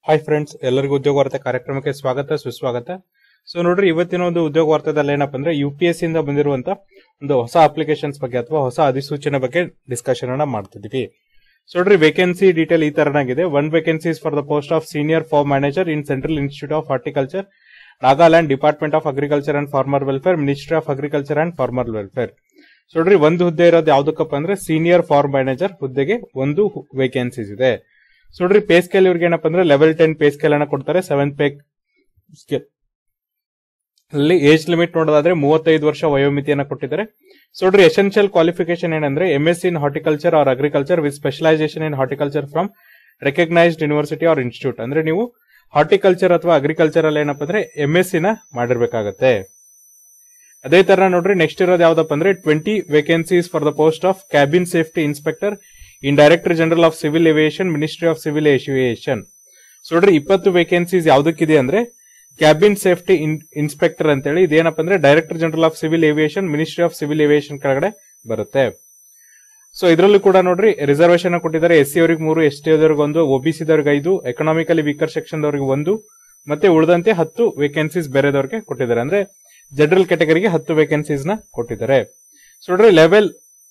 Hi friends ಎಲ್ಲರಿಗೂ ಉದ್ಯೋಗ ವಾರ್ತೆ ಕಾರ್ಯಕ್ರಮಕ್ಕೆ ಸ್ವಾಗತ ಸುಸ್ವಾಗತ ಸೊ ನೋಡ್ರಿ ಇವತ್ತಿನ ಒಂದು ಉದ್ಯೋಗ ವಾರ್ತೆದಲ್ಲಿ ಏನಪ್ಪ ಅಂದ್ರೆ ಯು ಪಿ ಎಸ್ ಇಂದ ಬಂದಿರುವಂತ ಒಂದು ಹೊಸ ಅಪ್ಲಿಕೇಶನ್ಸ್ ಬಗ್ಗೆ ಅಥವಾ ಹೊಸ ಅಧಿಸೂಚನೆ ಬಗ್ಗೆ ಡಿಸ್ಕಷನ್ ಅನ್ನ ಮಾಡ್ತಿದೀವಿ ಸೊ ನೋಡ್ರಿ ವೇಕೆನ್ಸಿ ಡೀಟೇಲ್ ಈ ತರನಾಗಿದೆ one vacancies for the post of senior farm manager in central institute of horticulture Nagaland department of agriculture and farmer welfare ministry of agriculture and farmer welfare so ನೋಡ್ರಿ ಒಂದು ಹುದ್ದೆ ಇರೋದು ಯಾವ್ದಕ್ಕಪ್ಪ ಅಂದ್ರೆ ಸೀನಿಯರ್ ಫಾರ್ಮ್ ಮ್ಯಾನೇಜರ್ ಹುದ್ದೆಗೆ ಒಂದು vacancies ಇದೆ so ನೋಡ್ರಿ pay scale ಇವ್ರಿಗೆ ಏನಪ್ಪ ಅಂದ್ರೆ ಲೆವೆಲ್ ಟೆನ್ ಪೇ ಸ್ಕೇಲ್ ಅನ್ನ ಕೊಡ್ತಾರೆ ಸೆವೆನ್ ಪೇ ಸ್ಕೇಲ್ ಅಲ್ಲಿ ಏಜ್ ಲಿಮಿಟ್ ನೋಡೋದಾದ್ರೆ ಮೂವತ್ತೈದು ವರ್ಷ ವಯೋಮಿತಿಯನ್ನ ಕೊಟ್ಟಿದ್ದಾರೆ ಸೊ ನೋಡ್ರಿ ಎಸೆನ್ಷಿಯಲ್ ಕ್ವಾಲಿಫಿಕೇಶನ್ ಏನಂದ್ರೆ M S in horticulture or agriculture with specialisation in horticulture from recognised university or institute ಅಂದ್ರೆ ನೀವು ಹಾರ್ಟಿಕಲ್ಚರ್ ಅಥವಾ ಅಗ್ರಿಕಲ್ಚರ್ ಅಲ್ಲಿ ಏನಪ್ಪ ಅಂದ್ರೆ ಎಂ ಎಸ್ ನ ಮಾಡಿರ್ಬೇಕಾಗತ್ತೆ ಅದೇ ತರ ನೋಡ್ರಿ ನೆಕ್ಸ್ಟ್ ಇರೋದು ಯಾವ್ದಪ್ಪ ಅಂದ್ರೆ twenty vacancies for the post of cabin safety inspector in director general of civil aviation ministry of civil aviation so ನೋಡ್ರಿ ಇಪ್ಪತ್ತು ವೇಕೆನ್ಸೀಸ್ ಯಾವ್ದಕ್ಕಿದೆ ಅಂದ್ರೆ ಕ್ಯಾಬಿನ್ ಸೇಫ್ಟಿ ಇನ್ಸ್ಪೆಕ್ಟರ್ ಅಂತೇಳಿ ಇದೇನಪ್ಪ ಅಂದ್ರೆ director general of civil aviation ministry of civil aviation ಕೆಳಗಡೆ ಬರುತ್ತೆ so ಇದರಲ್ಲೂ ಕೂಡ ನೋಡ್ರಿ ರಿಸರ್ವೇಶನ್ ಕೊಟ್ಟಿದ್ದಾರೆ ಎಸ್ ಸಿ ಅವರಿಗೆ ಮೂರು ಎಸ್ ಟಿ ಅವರಿಗೆ ಒಂದು ಒಬಿಸಿ ದವ್ರಿಗೆ ಐದು ಎಕನಾಮಿಕಲಿ ವೀಕರ್ ಸೆಕ್ಷನ್ ದವರಿಗೆ ಒಂದು ಮತ್ತೆ ಉಳಿದಂತೆ ಹತ್ತು ವೇಕೆನ್ಸೀಸ್ ಬೇರೆದವ್ರಿಗೆ ಕೊಟ್ಟಿದ್ದಾರೆ ಅಂದ್ರೆ ಜನರಲ್ ಕ್ಯಾಟಗರಿಗೆ ಹತ್ತು ವೇಕೆನ್ಸೀಸ್ ನ ಕೊಟ್ಟಿದ್ದಾರೆ ಸೊ ನೋಡ್ರಿ ಲೆವೆಲ್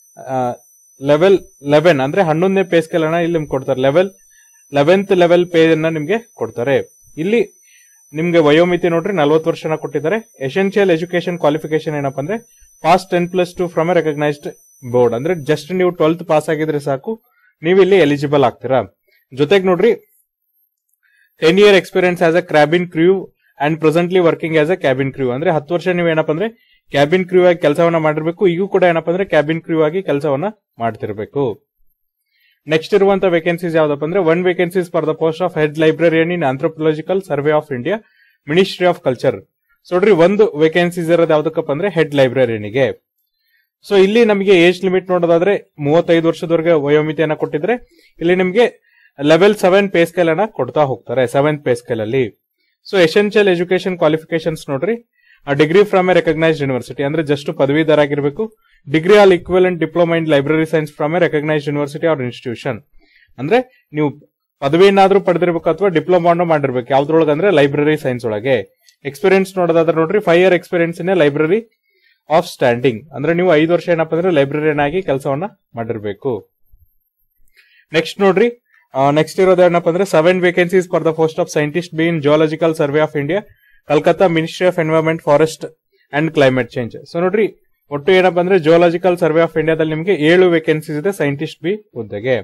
ಲೆವೆಲ್ ಲೆವೆನ್ ಅಂದ್ರೆ ಹನ್ನೊಂದನೇ ಪೇ ಸ್ಕೇಲ್ ಅನ್ನ ಇಲ್ಲಿ ನಿಮ್ಗೆ ಕೊಡ್ತಾರೆ ಲೆವೆಲ್ ಲೆವೆಂತ್ ಲೆವೆಲ್ ಪೇ ಅನ್ನ ನಿಮ್ಗೆ ಕೊಡ್ತಾರೆ ಇಲ್ಲಿ ನಿಮ್ಗೆ ವಯೋಮಿತಿ ನೋಡ್ರಿ ನಲ್ವತ್ತು ವರ್ಷನ ಕೊಟ್ಟಿದ್ದಾರೆ ಎಸೆನ್ಷಿಯಲ್ ಎಜುಕೇಶನ್ ಕ್ವಾಲಿಫಿಕೇಶನ್ ಏನಪ್ಪಾ ಅಂದ್ರೆ pass ten plus two from a recognised board ಅಂದ್ರೆ ಜಸ್ಟ್ ನೀವು ಟ್ವೆಲ್ತ್ ಪಾಸ್ ಆಗಿದ್ರೆ ಸಾಕು ನೀವು ಇಲ್ಲಿ ಎಲಿಜಿಬಲ್ ಆಗ್ತೀರಾ ಜೊತೆಗೆ ನೋಡ್ರಿ ten year experience as a cabin crew and presently working as a cabin crew ಅಂದ್ರೆ ಹತ್ತು ವರ್ಷ ನೀವು ಏನಪ್ಪಾ ಅಂದ್ರೆ ಕ್ಯಾಬಿನ್ ಕ್ರ್ಯೂ ಆಗಿ ಕೆಲಸವನ್ನ ಮಾಡಿರ್ಬೇಕು ಈಗೂ ಕೂಡ ಏನಪ್ಪಾ ಅಂದ್ರೆ ಕ್ಯಾಬಿನ್ ಕ್ರ್ಯೂ ಆಗಿ ಕೆಲಸವನ್ನ ಮಾಡ್ತಿರ್ಬೇಕು ನೆಕ್ಸ್ಟ್ ಇರುವಂತ ವೇಕೆನ್ಸೀಸ್ ಯಾವ್ದಪ್ಪ ಅಂದ್ರೆ one vacancies for the post of head librarian in anthropological survey of India ministry of culture so ನೋಡ್ರಿ ಒಂದು ವೇಕೆನ್ಸೀಸ್ ಇರೋದು ಯಾವ್ದಕ್ಕಪ್ಪ ಅಂದ್ರೆ ಹೆಡ್ ಲೈಬ್ರರಿಯನಿಗೆ ಸೊ ಇಲ್ಲಿ ನಮಗೆ ಏಜ್ ಲಿಮಿಟ್ ನೋಡೋದಾದ್ರೆ ಮೂವತ್ತೈದು ವರ್ಷದವರೆಗೆ ವಯೋಮಿತಿಯನ್ನ ಕೊಟ್ಟಿದ್ರೆ ಇಲ್ಲಿ ನಿಮಗೆ ಲೆವೆಲ್ ಸೆವೆನ್ ಪೇ ಸ್ಕೇಲ್ ಅನ್ನ ಕೊಡ್ತಾ ಹೋಗ್ತಾರೆ ಸೆವೆಂತ್ ಪೇ ಸ್ಕೇಲ್ ಅಲ್ಲಿ ಸೊ ಎಸೆನ್ಷಿಯಲ್ ಎಜುಕೇಶನ್ ಕ್ವಾಲಿಫಿಕೇಶನ್ಸ್ ನೋಡ್ರಿ degree from a recognised university ಅಂದ್ರೆ ಜಸ್ಟ್ ಪದವೀಧರ ಆಗಿರಬೇಕು degree or equivalent diploma in library science from a recognised university or institution ಅಂದ್ರೆ ನೀವು ಪದವಿಯನ್ನಾದ್ರೂ ಪಡೆದಿರ್ಬೇಕು ಅಥವಾ ಡಿಪ್ಲೊಮಾನು ಮಾಡಿರ್ಬೇಕು ಯಾವ್ದ್ರೊಳಗೆ ಅಂದ್ರೆ ಲೈಬ್ರರಿ ಸೈನ್ಸ್ ಒಳಗೆ ಎಕ್ಸ್ಪೀರಿಯನ್ಸ್ ನೋಡೋದಾದ್ರೆ ನೋಡ್ರಿ five year experience in library of standing ಅಂದ್ರೆ ನೀವು ಐದು ವರ್ಷ ಏನಪ್ಪ ಅಂದ್ರೆ ಲೈಬ್ರರಿಯನ್ ಆಗಿ ಕೆಲಸವನ್ನ ಮಾಡಿರ್ಬೇಕು ನೆಕ್ಸ್ಟ್ ನೋಡ್ರಿ ನೆಕ್ಸ್ಟ್ ಇರೋದು ಏನಪ್ಪ ಅಂದ್ರೆ seven vacancies for the post of scientist B in geological survey of India Calcutta ministry of environment forest and climate change so ನೋಡ್ರಿ ಒಟ್ಟು ಏನಪ್ಪ ಅಂದ್ರೆ ಜಿಯೋಲಾಜಿಕಲ್ ಸರ್ವೆ ಆಫ್ ಇಂಡಿಯಾದಲ್ಲಿ ನಿಮಗೆ ಏಳು ವೇಕೆನ್ಸೀಸ್ ಇದೆ ಸೈಂಟಿಸ್ಟ್ ಬಿ ಹುದ್ದೆಗೆ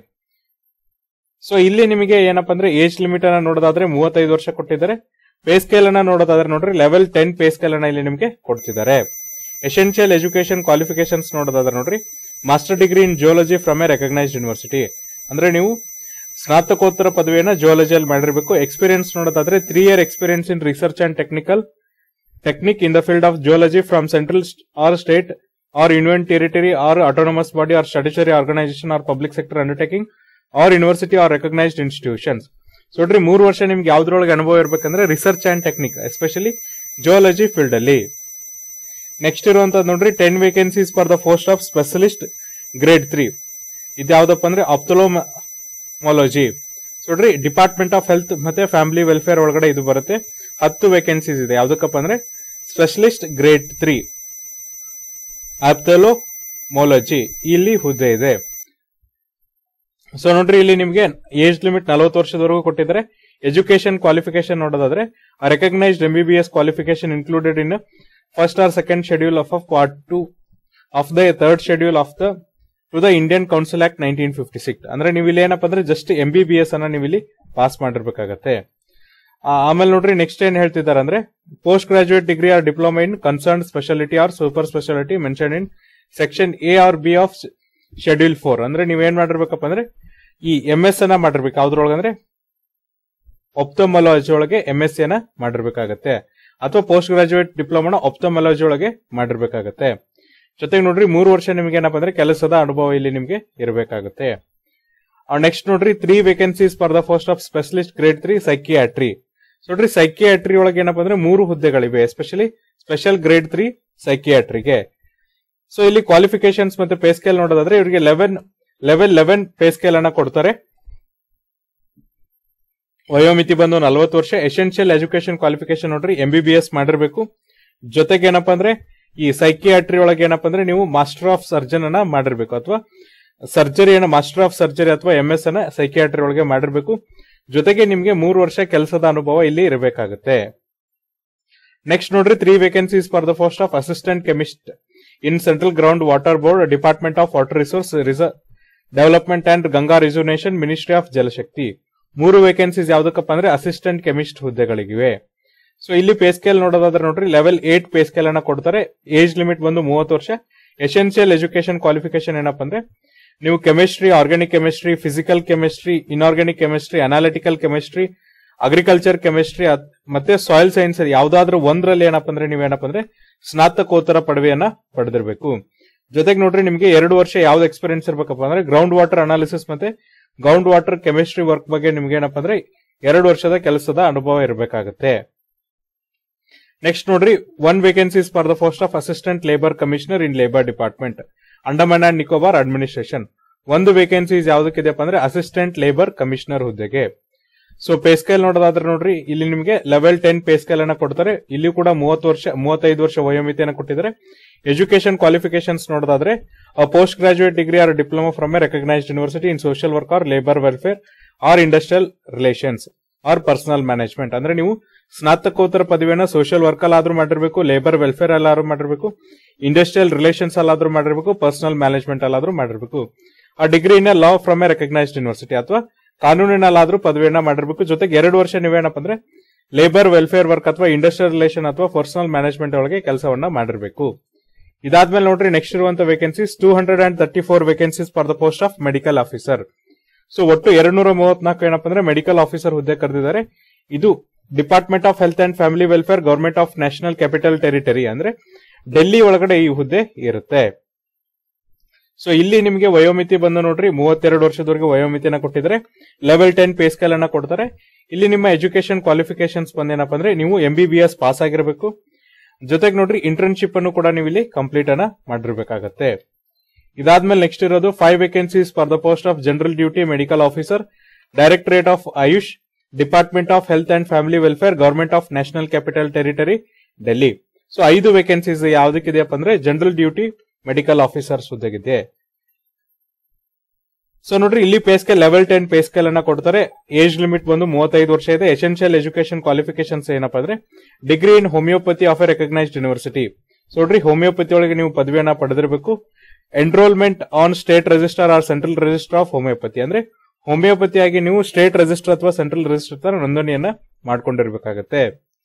ಸೊ ಇಲ್ಲಿ ನಿಮಗೆ ಏನಪ್ಪ ಅಂದ್ರೆ ಏಜ್ ಲಿಮಿಟ್ ಅನ್ನ ನೋಡೋದಾದ್ರೆ ಮೂವತ್ತೈದು ವರ್ಷ ಕೊಟ್ಟಿದ್ದಾರೆ ಪೇ ಸ್ಕೇಲ್ ಅನ್ನ ನೋಡೋದಾದ್ರೆ ನೋಡ್ರಿ ಲೆವೆಲ್ ಟೆನ್ ಪೇ ಸ್ಕೇಲ್ ಅನ್ನ ಇಲ್ಲಿ ನಿಮಗೆ ಕೊಡ್ತಿದ್ದಾರೆ ಎಸೆನ್ಷಿಯಲ್ ಎಜುಕೇಶನ್ ಕ್ವಾಲಿಫಿಕೇಶನ್ಸ್ ನೋಡೋದಾದ್ರೆ ನೋಡ್ರಿ master degree in geology from a recognised university ಅಂದ್ರೆ ನೀವು ಸ್ನಾತಕೋತ್ತರ ಪದವಿಯನ್ನ ಜಿಯೋಲಜಿಯಲ್ಲಿ ಮಾಡಿರಬೇಕು ಎಕ್ಸ್ಪೀರಿಯನ್ಸ್ ನೋಡೋದಾದ್ರೆ three year experience in research and technical technique in the field of geology from central or state or union territory or autonomous body or statutory organisation or public sector undertaking or university or recognised institutions so ನೋಡ್ರಿ ಮೂರು ವರ್ಷ ನಿಮ್ಗೆ ಯಾವ್ದ್ರೊಳಗೆ ಅನುಭವ ಇರಬೇಕಂದ್ರೆ research and technique especially geology field ಅಲ್ಲಿ next ಇರುವಂತದ್ದು ನೋಡ್ರಿ ten vacancies for the post of specialist grade three ಇದು ಯಾವ್ದಪ್ಪ ಅಂದ್ರೆ ಆಪ್ತೋಲೋಮಾಲಜಿ ನೋಡ್ರಿ ಡಿಪಾರ್ಟ್ಮೆಂಟ್ ಆಫ್ ಹೆಲ್ತ್ ಮತ್ತೆ ಫ್ಯಾಮಿಲಿ ವೆಲ್ಫೇರ್ ಒಳಗಡೆ ಇದು ಬರುತ್ತೆ ಹತ್ತು ವೇಕೆನ್ಸೀಸ್ ಇದೆ ಯಾವ್ದಕ್ಕಪ್ಪ ಅಂದ್ರೆ ಸ್ಪೆಷಲಿಸ್ಟ್ ಗ್ರೇಡ್ ತ್ರೀ ಆಪ್ತೋಲೋಮಾಲಜಿ ಇಲ್ಲಿ ಹುದ್ದೆ ಇದೆ ಸೊ ನೋಡ್ರಿ ಇಲ್ಲಿ ನಿಮಗೆ ಏಜ್ ಲಿಮಿಟ್ ನಲವತ್ತು ವರ್ಷದವರೆಗೂ ಕೊಟ್ಟಿದ್ದಾರೆ ಎಜುಕೇಶನ್ ಕ್ವಾಲಿಫಿಕೇಶನ್ ನೋಡೋದಾದ್ರೆ recognised M B B S qualification included in first or second schedule of of part two of the third schedule of the to the Indian council act nineteen fifty six ಅಂದ್ರೆ ನೀವು ಇಲ್ಲಿ ಏನಪ್ಪ ಅಂದ್ರೆ just M B B S ಅನ್ನ ನೀವು ಇಲ್ಲಿ pass ಮಾಡಿರ್ಬೇಕಾಗತ್ತೆ ಆಮೇಲೆ ನೋಡ್ರಿ ನೆಕ್ಸ್ಟ್ ಏನ್ ಹೇಳ್ತಿದ್ದಾರೆ ಅಂದ್ರೆ post graduate degree or diploma in concern speciality or super speciality mention in section A or B of schedule four ಅಂದ್ರೆ ನೀವೇನ್ ಮಾಡಿರ್ಬೇಕಪ್ಪ ಅಂದ್ರೆ ಈ ಎಂ ಎಸ್ ಅನ್ನ ಮಾಡಿರ್ಬೇಕು ಯಾವ್ದ್ರೊಳಗೆ ಅಂದ್ರೆ ಒಪ್ತೊಮಲಾಜಿ ಒಳಗೆ ಎಂ ಎಸ್ ನ ಮಾಡಿರ್ಬೇಕಾಗತ್ತೆ ಅಥವಾ ಪೋಸ್ಟ್ ಗ್ರಾಜುಯೇಟ್ ಡಿಪ್ಲೊಮಾನ ಒಪ್ತೊಮಲಾಜಿ ಒಳಗೆ ಮಾಡಿರ್ಬೇಕಾಗತ್ತೆ ಜೊತೆಗೆ ನೋಡ್ರಿ ಮೂರು ವರ್ಷ ನಿಮ್ಗೆ ಏನಪ್ಪ ಅಂದ್ರೆ ಕೆಲಸದ ಅನುಭವ ಇಲ್ಲಿ ನಿಮ್ಗೆ ಇರಬೇಕಾಗುತ್ತೆ ನೆಕ್ಸ್ಟ್ ನೋಡ್ರಿ three vacancies for the post of specialist grade three psychiatry ನೋಡ್ರಿ ಸೈಕಿಯಾಟ್ರಿ ಒಳಗೆ ಏನಪ್ಪ ಅಂದ್ರೆ ಮೂರು ಹುದ್ದೆಗಳಿವೆ ಎಸ್ಪೆಷಲಿ ಸ್ಪೆಷಲ್ ಗ್ರೇಡ್ ತ್ರೀ ಸೈಕಿಯಾಟ್ರಿಗೆ ಸೊ ಇಲ್ಲಿ ಕ್ವಾಲಿಫಿಕೇಶನ್ಸ್ ಮತ್ತೆ ಪೇ ಸ್ಕೇಲ್ ನೋಡೋದಾದ್ರೆ ಇವರಿಗೆ eleven level eleven pay scale ಅನ್ನ ಕೊಡ್ತಾರೆ ವಯೋಮಿತಿ ಬಂದು ನಲವತ್ತು ವರ್ಷ ಎಸೆನ್ಷಿಯಲ್ ಎಜುಕೇಶನ್ ಕ್ವಾಲಿಫಿಕೇಶನ್ ನೋಡ್ರಿ ಎಂ ಬಿ ಬಿ ಎಸ್ ಮಾಡಿರ್ಬೇಕು ಜೊತೆಗೆ ಏನಪ್ಪಾ ಅಂದ್ರೆ ಈ ಸೈಕಿಯಾಟ್ರಿ ಒಳಗೆ ಏನಪ್ಪಾ ಅಂದ್ರೆ ನೀವು ಮಾಸ್ಟರ್ ಆಫ್ ಸರ್ಜನ್ ಅನ್ನ ಮಾಡಿರ್ಬೇಕು ಅಥವಾ ಸರ್ಜರಿಯನ್ನ ಮಾಸ್ಟರ್ ಆಫ್ ಸರ್ಜರಿ ಅಥವಾ ಎಂ ಎಸ್ ಅನ್ನ ಸೈಕಿಯಾಟ್ರಿ ಒಳಗೆ ಮಾಡಿರ್ಬೇಕು ಜೊತೆಗೆ ನಿಮ್ಗೆ ಮೂರು ವರ್ಷ ಕೆಲಸದ ಅನುಭವ ಇಲ್ಲಿ ಇರಬೇಕಾಗುತ್ತೆ ನೆಕ್ಸ್ಟ್ ನೋಡ್ರಿ three vacancies for the post of assistant chemist in central ground water board department of water resource development and Ganga reservation ministry of Jal Shakti ಮೂರು ವೇಕೆನ್ಸೀಸ್ ಯಾವ್ದಕ್ಕಪ್ಪ ಅಂದ್ರೆ ಅಸಿಸ್ಟೆಂಟ್ ಕೆಮಿಸ್ಟ್ ಹುದ್ದೆಗಳಿಗಿವೆ ಸೊ ಇಲ್ಲಿ ಪೇ ಸ್ಕೇಲ್ ನೋಡೋದಾದ್ರೆ ನೋಡ್ರಿ ಲೆವೆಲ್ ಏಟ್ ಪೇ ಸ್ಕೇಲ್ ಅನ್ನ ಕೊಡ್ತಾರೆ age limit ಬಂದು ಮೂವತ್ತು ವರ್ಷ ಎಸೆನ್ಷಿಯಲ್ ಎಜುಕೇಶನ್ ಕ್ವಾಲಿಫಿಕೇಶನ್ ಏನಪ್ಪ ಅಂದ್ರೆ ನೀವು chemistry organic chemistry physical chemistry inorganic chemistry analytical chemistry agriculture chemistry ಮತ್ತೆ ಸಾಯಿಲ್ ಸೈನ್ಸ್ ಯಾವ್ದಾದ್ರು ಒಂದ್ರಲ್ಲಿ ಏನಪ್ಪ ಅಂದ್ರೆ ನೀವೇನಪ್ಪ ಅಂದ್ರೆ ಸ್ನಾತಕೋತ್ತರ ಪದವಿಯನ್ನ ಪಡೆದಿರಬೇಕು ಜೊತೆಗೆ ನೋಡ್ರಿ ನಿಮ್ಗೆ ಎರಡು ವರ್ಷ ಯಾವ್ದು ಎಕ್ಸ್ಪೀರಿಯನ್ಸ್ ಇರ್ಬೇಕಪ್ಪ ಅಂದ್ರೆ ಗ್ರೌಂಡ್ ವಾಟರ್ ಅನಾಲಿಸಿಸ್ ಮತ್ತೆ ಗ್ರೌಂಡ್ ವಾಟರ್ ಕೆಮಿಸ್ಟ್ರಿ ವರ್ಕ್ ಬಗ್ಗೆ ನಿಮ್ಗೆ ಏನಪ್ಪ ಅಂದ್ರೆ ಎರಡು ವರ್ಷದ ಕೆಲಸದ ಅನುಭವ ಇರಬೇಕಾಗುತ್ತೆ ನೆಕ್ಸ್ಟ್ ನೋಡ್ರಿ one vacancies for the post of assistant labour commissioner in labour department Andaman and Nicobar administration ಒಂದು ವೇಕೆನ್ಸೀಸ್ ಯಾವ್ದಕ್ಕಿದೆಯಪ್ಪ ಅಂದ್ರೆ ಅಸಿಸ್ಟೆಂಟ್ ಲೇಬರ್ ಕಮಿಷನರ್ ಹುದ್ದೆಗೆ ಸೊ ಪೇ ಸ್ಕೇಲ್ ನೋಡೋದಾದ್ರೆ ನೋಡ್ರಿ ಇಲ್ಲಿ ನಿಮಗೆ ಲೆವೆಲ್ ಟೆನ್ ಪೇ ಸ್ಕೇಲ್ ಅನ್ನ ಕೊಡ್ತಾರೆ ಇಲ್ಲಿ ಕೂಡ ಮೂವತ್ತು ವರ್ಷ ಮೂವತ್ತೈದು ವರ್ಷ ವಯೋಮಿತಿಯನ್ನು ಕೊಟ್ಟಿದ್ದಾರೆ ಎಜುಕೇಶನ್ ಕ್ವಾಲಿಫಿಕೇಶನ್ಸ್ ನೋಡೋದಾದ್ರೆ post graduate degree or diploma from a recognised university in social work or labour welfare or industrial relations or personnel management ಅಂದ್ರೆ ನೀವು ಸ್ನಾತಕೋತ್ತರ ಪದವಿಯನ್ನ ಸೋಷಿಯಲ್ ವರ್ಕ್ ಅಲ್ಲಾದ್ರೂ ಮಾಡಿರ್ಬೇಕು ಲೇಬರ್ ವೆಲ್ಫೇರ್ ಅಲ್ಲಾದ್ರೂ ಮಾಡಿರ್ಬೇಕು ಇಂಡಸ್ಟ್ರಿಯಲ್ ರಿಲೇಷನ್ಸ್ ಅಲ್ಲಾದ್ರೂ ಮಾಡಿರ್ಬೇಕು ಪರ್ಸನಲ್ ಮ್ಯಾನೇಜ್ಮೆಂಟ್ ಅಲ್ಲಾದ್ರೂ ಮಾಡಿರ್ಬೇಕು ಆ ಡಿಗ್ರಿನ law from a recognised university ಅಥವಾ ಕಾನೂನಿನಲ್ಲಾದ್ರೂ ಪದವಿಯನ್ನ ಮಾಡಿರ್ಬೇಕು ಜೊತೆಗೆ ಎರಡು ವರ್ಷ ನೀವೇನಪ್ಪ ಅಂದ್ರೆ ಲೇಬರ್ ವೆಲ್ಫೇರ್ ವರ್ಕ್ ಅಥವಾ ಇಂಡಸ್ಟ್ರಿಯಲ್ ರಿಲೇಷನ್ ಅಥವಾ ಪರ್ಸನಲ್ ಮ್ಯಾನೇಜ್ಮೆಂಟ್ ಒಳಗೆ ಕೆಲಸವನ್ನ ಮಾಡಿರ್ಬೇಕು ಇದಾದ್ಮೇಲೆ ನೋಡ್ರಿ ನೆಕ್ಸ್ಟ್ ಇರುವಂತ vacancies two hundred and thirty four vacancies for the post of medical officer so ಒಟ್ಟು ಎರಡ್ ನೂರ ಮೂವತ್ನಾಲ್ಕು ಏನಪ್ಪ ಅಂದ್ರೆ ಮೆಡಿಕಲ್ ಆಫೀಸರ್ ಹುದ್ದೆ ಕರೆದಿದ್ದಾರೆ ಇದು department of health and family welfare government of national capital territory ಅಂದ್ರೆ ಡೆಲ್ಲಿ ಒಳಗಡೆ ಈ ಹುದ್ದೆ ಇರುತ್ತೆ ಸೊ ಇಲ್ಲಿ ನಿಮಗೆ ವಯೋಮಿತಿ ಬಂದು ನೋಡ್ರಿ ಮೂವತ್ತೆರಡು ವರ್ಷದವರೆಗೆ ವಯೋಮಿತಿನ ಕೊಟ್ಟಿದ್ದಾರೆ ಲೆವೆಲ್ ಟೆನ್ ಪೇ ಸ್ಕೇಲ್ ಅನ್ನ ಕೊಡ್ತಾರೆ ಇಲ್ಲಿ ನಿಮ್ಮ ಎಜುಕೇಶನ್ ಕ್ವಾಲಿಫಿಕೇಶನ್ಸ್ ಬಂದೇನಪ್ಪ ಅಂದ್ರೆ ನೀವು M B B S pass ಆಗಿರಬೇಕು ಜೊತೆಗೆ ನೋಡ್ರಿ ಇಂಟರ್ನ್ಶಿಪ್ ಅನ್ನು ಕೂಡ ನೀವು ಇಲ್ಲಿ ಕಂಪ್ಲೀಟ್ ಅನ್ನ ಮಾಡಿರ್ಬೇಕಾಗತ್ತೆ ಇದಾದ್ಮೇಲೆ ನೆಕ್ಸ್ಟ್ ಇರೋದು five vacancies for the post of general duty medical officer directorate of AYUSH department of health and family welfare government of national capital territory Delhi so ಐದು ವೇಕೆನ್ಸೀಸ್ ಯಾವ್ದಕ್ಕಿದೆಯಪ್ಪ ಅಂದ್ರೆ ಜನರಲ್ ಡ್ಯೂಟಿ ಮೆಡಿಕಲ್ ಆಫೀಸರ್ಸ್ ಹುದ್ದೆಗಿದೆ so ನೋಡ್ರಿ ಇಲ್ಲಿ pay scale level ten pay scale ಅನ್ನ ಕೊಡ್ತಾರೆ age limit ಬಂದು ಮೂವತ್ತೈದು ವರ್ಷ ಇದೆ ಎಸೆನ್ಷಿಯಲ್ ಎಜುಕೇಶನ್ ಕ್ವಾಲಿಫಿಕೇಶನ್ಸ್ ಏನಪ್ಪಾ ಅಂದ್ರೆ degree in homeopathy of a recognised university so ನೋಡ್ರಿ ಹೋಮಿಯೋಪತಿ ಒಳಗೆ ನೀವು ಪದವಿಯನ್ನ ಪಡೆದಿರಬೇಕು enrolment on state register or central register of homeopathy ಅಂದ್ರೆ ಹೋಮಿಯೋಪತಿಯಾಗಿ ನೀವು ಸ್ಟೇಟ್ ರಿಜಿಸ್ಟರ್ ಅಥವಾ ಸೆಂಟ್ರಲ್ ರಿಜಿಸ್ಟರ್ ತರ ನೋಂದಣಿಯನ್ನ ಮಾಡ್ಕೊಂಡಿರ್ಬೇಕಾಗತ್ತೆ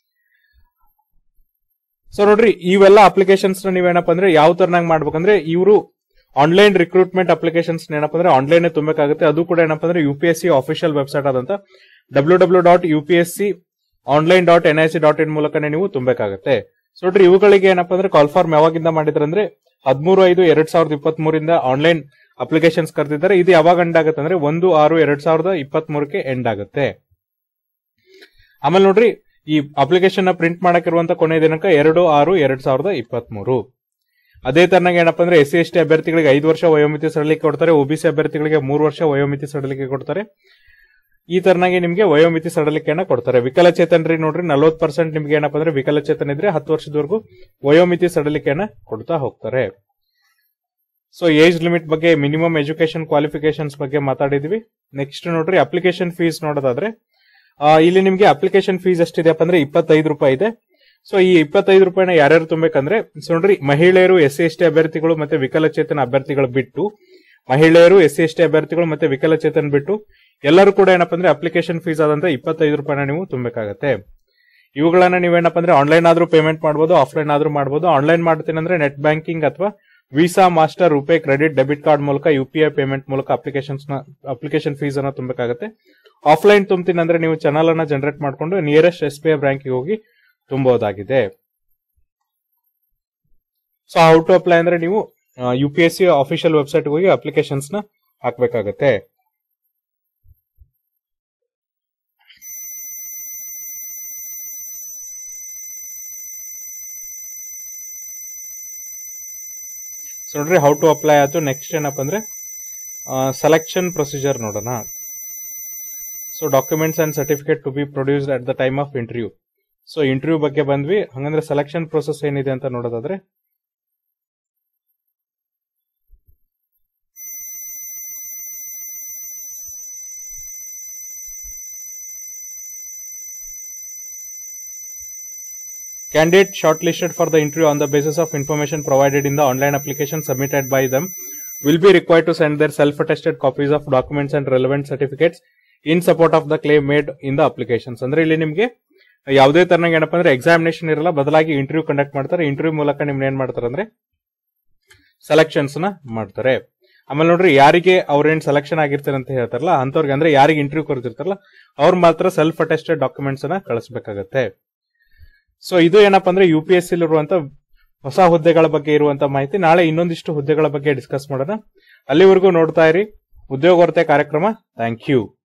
ಸೊ ನೋಡ್ರಿ ಇವೆಲ್ಲ ಅಪ್ಲಿಕೇಶನ್ಸ್ ನೀವೇನಪ್ಪ ಅಂದ್ರೆ ಯಾವ ತರನಾಗಿ ಮಾಡ್ಬೇಕಂದ್ರೆ ಇವರು ಆನ್ಲೈನ್ ರಿಕ್ರೂಟ್ಮೆಂಟ್ ಅಪ್ಲಿಕೇಶನ್ಸ್ ಏನಪ್ಪ ಅಂದ್ರೆ ಆನ್ಲೈನ್ ತುಂಬಬೇಕಾಗುತ್ತೆ ಅದು ಕೂಡ ಏನಪ್ಪ ಅಂದ್ರೆ U P S C official website ಆದಂತ W W dot U P S C online dot N I C dot in ಮೂಲಕನೇ ನೀವು ತುಂಬಬೇಕಾಗುತ್ತೆ ಸೊ ನೋಡ್ರಿ ಇವುಗಳಿಗೆ ಏನಪ್ಪ ಅಂದ್ರೆ ಕಾಲ್ ಫಾರ್ಮ್ ಯಾವಾಗಿಂದ ಮಾಡಿದ್ರಂದ್ರೆ ಹದಿಮೂರು ಐದು ಎರಡ್ ಸಾವಿರದ ಇಪ್ಪತ್ತ್ ಮೂರಿಂದ ಆನ್ಲೈನ್ ಅಪ್ಲಿಕೇಶನ್ಸ್ ಕರೆದಿದ್ದಾರೆ ಇದು ಯಾವಾಗ ಎಂಡ್ ಆಗುತ್ತೆ ಅಂದ್ರೆ ಒಂದು ಆರು ಎರಡ್ ಸಾವಿರದ ಇಪ್ಪತ್ತ್ ಮೂರಕ್ಕೆ ಎಂಡ್ ಆಗುತ್ತೆ ಆಮೇಲೆ ನೋಡ್ರಿ ಈ ಅಪ್ಲಿಕೇಶನ್ ನ ಪ್ರಿಂಟ್ ಮಾಡಕ್ಕಿರುವಂತ ಕೊನೆಯ ದಿನಾಂಕ ಎರಡು ಆರು ಎರಡ್ ಸಾವಿರದ ಇಪ್ಪತ್ತ್ ಮೂರು ಅದೇ ತರನಾಗಿ ಏನಪ್ಪ ಅಂದ್ರೆ ಎಸ್ ಸಿ ಎಸ್ ಟಿ ಅಭ್ಯರ್ಥಿಗಳಿಗೆ ಐದು ವರ್ಷ ವಯೋಮಿತಿ ಸಡಲಿಕೆ ಕೊಡ್ತಾರೆ ಒಬಿಸಿ ಅಭ್ಯರ್ಥಿಗಳಿಗೆ ಮೂರು ವರ್ಷ ವಯೋಮಿತಿ ಸಡಲಿಕೆ ಕೊಡ್ತಾರೆ ಈ ತರನಾಗಿ ನಿಮಗೆ ವಯೋಮಿತಿ ಸಡಲಿಕೆಯನ್ನ ಕೊಡ್ತಾರೆ ವಿಕಲಚೇತನರಿಗೆ ನೋಡ್ರಿ ನಲ್ವತ್ ಪರ್ಸೆಂಟ್ ನಿಮ್ಗೆ ಏನಪ್ಪ ಅಂದ್ರೆ ವಿಕಲಚೇತನ ಇದ್ರೆ ಹತ್ತು ವರ್ಷದವರೆಗೂ ವಯೋಮಿತಿ ಸಡಲಿಕೆಯನ್ನ ಕೊಡ್ತಾ ಹೋಗ್ತಾರೆ ಸೊ ಏಜ್ ಲಿಮಿಟ್ ಬಗ್ಗೆ ಮಿನಿಮಮ್ ಎಜುಕೇಶನ್ ಕ್ವಾಲಿಫಿಕೇಶನ್ಸ್ ಬಗ್ಗೆ ಮಾತಾಡಿದ್ವಿ ನೆಕ್ಸ್ಟ್ ನೋಡ್ರಿ ಅಪ್ಲಿಕೇಶನ್ ಫೀಸ್ ನೋಡೋದಾದ್ರೆ ಆ, ಇಲ್ಲಿ ನಿಮಗೆ ಅಪ್ಲಿಕೇಶನ್ ಫೀಸ್ ಎಷ್ಟಿದೆಯಪ್ಪ ಅಂದ್ರೆ ಇಪ್ಪತ್ತೈದು ರೂಪಾಯಿ ಇದೆ ಸೊ ಈ ಇಪ್ಪತ್ತೈದು ರೂಪಾಯಿನ ಯಾರ್ಯಾರು ತುಂಬಬೇಕಂದ್ರೆ ಸೊ ನೋಡ್ರಿ ಮಹಿಳೆಯರು ಎಸ್ ಸಿ ಎಸ್ ಟಿ ಅಭ್ಯರ್ಥಿಗಳು ಮತ್ತೆ ವಿಕಲಚೇತನ ಅಭ್ಯರ್ಥಿಗಳು ಬಿಟ್ಟು ಮಹಿಳೆಯರು ಎಸ್ ಸಿ ಎಸ್ ಟಿ ಅಭ್ಯರ್ಥಿಗಳು ಮತ್ತೆ ವಿಕಲಚೇತನ ಬಿಟ್ಟು ಎಲ್ಲರೂ ಕೂಡ ಏನಪ್ಪ ಅಂದ್ರೆ ಅಪ್ಲಿಕೇಶನ್ ಫೀಸ್ ಆದಂತ ಇಪ್ಪತ್ತೈದು ರೂಪಾಯಿನ ನೀವು ತುಂಬಬೇಕಾಗತ್ತೆ ಇವುಗಳನ್ನ ನೀವೇನಪ್ಪ ಅಂದ್ರೆ ಆನ್ಲೈನ್ ಆದ್ರೂ ಪೇಮೆಂಟ್ ಮಾಡಬಹುದು ಆಫ್ಲೈನ್ ಆದ್ರೂ ಮಾಡಬಹುದು ಆನ್ಲೈನ್ ಮಾಡ್ತೀನಿ ಅಂದ್ರೆ ನೆಟ್ ಬ್ಯಾಂಕಿಂಗ್ ಅಥವಾ Visa Master RuPay credit debit card ಮೂಲಕ ಯು ಪಿ ಐ ಪೇಮೆಂಟ್ ಮೂಲಕ ಅಪ್ಲಿಕೇಶನ್ಸ್ ನ ಅಪ್ಲಿಕೇಶನ್ ಫೀಸ್ ಅನ್ನ ತುಂಬಬೇಕಾಗತ್ತೆ ಆಫ್ಲೈನ್ ತುಂಬ್ತೀನಿ ಅಂದ್ರೆ ನೀವು ಚಾನಲ್ ಅನ್ನ ಜನರೇಟ್ ಮಾಡಿಕೊಂಡು ನಿಯರೆಸ್ಟ್ ಎಸ್ ಬಿ ಐ ಬ್ಯಾಂಕಿಗೆ ಹೋಗಿ ತುಂಬಬಹುದಾಗಿದೆ ಸೊ ಹೌ ಟು ಅಪ್ಲೈ ಅಂದ್ರೆ ನೀವು U P S C official website ಹೋಗಿ ಅಪ್ಲಿಕೇಶನ್ಸ್ ನ ಹಾಕ್ಬೇಕಾಗತ್ತೆ ಸೊ ನೋಡ್ರಿ ಹೌ ಟು ಅಪ್ಲೈ ಆಯ್ತು ನೆಕ್ಸ್ಟ್ ಏನಪ್ಪ ಅಂದ್ರೆ ಸೆಲೆಕ್ಷನ್ ಪ್ರೊಸೀಜರ್ ನೋಡೋಣ so documents and certificate to be produced at the time of interview so interview ಬಗ್ಗೆ ಬಂದ್ವಿ ಹಂಗಂದ್ರೆ ಸೆಲೆಕ್ಷನ್ ಪ್ರೊಸೆಸ್ ಏನಿದೆ ಅಂತ ನೋಡೋದಾದ್ರೆ Candidate shortlisted for the interview on the basis of information provided in the online application submitted by them will be required to send their self-attested copies of documents and relevant certificates in support of the claim made in the applications. ಅಂದ್ರೆ ಇಲ್ಲಿ ನಿಮಗೆ ಯಾವುದೇ ತರನಾಗ ಏನಪ್ಪ ಅಂದ್ರೆ examination ಇರಲ್ಲ ಬದಲಾಗಿ interview conduct ಮಾಡ್ತಾರೆ interview ಮೂಲಕ ನಿಮ್ನ ಏನ್ ಮಾಡ್ತಾರೆ ಅಂದ್ರೆ ಸೆಲೆಕ್ಷನ್ಸ್ ನ ಮಾಡ್ತಾರೆ ಆಮೇಲೆ ನೋಡ್ರಿ ಯಾರಿಗೆ ಅವ್ರೇನ್ ಸೆಲೆಕ್ಷನ್ ಆಗಿರ್ತಾರೆ ಅಂತ ಹೇಳ್ತಾರಲ್ಲ ಅಂತವ್ರಿಗೆ ಅಂದ್ರೆ ಯಾರಿಗೆ ಇಂಟರ್ವ್ಯೂ ಕರೆದಿರ್ತಾರಲ್ಲ ಅವ್ರು ಮಾತ್ರ ಸೆಲ್ಫ್ ಅಟೆಸ್ಟೆಡ್ ಡಾಕ್ಯುಮೆಂಟ್ಸ್ ಅನ್ನ ಕಳಿಸ್ಬೇಕಾಗತ್ತೆ ಸೊ ಇದು ಏನಪ್ಪಾ ಅಂದ್ರೆ ಯು ಪಿ ಎಸ್ ಇರುವಂತ ಹೊಸ ಹುದ್ದೆಗಳ ಬಗ್ಗೆ ಇರುವಂತ ಮಾಹಿತಿ ನಾಳೆ ಇನ್ನೊಂದಿಷ್ಟು ಹುದ್ದೆಗಳ ಬಗ್ಗೆ ಡಿಸ್ಕಸ್ ಮಾಡೋಣ ಅಲ್ಲಿವರೆಗೂ ನೋಡ್ತಾ ಇರಿ ಉದ್ಯೋಗ ಕಾರ್ಯಕ್ರಮ ಥ್ಯಾಂಕ್ ಯು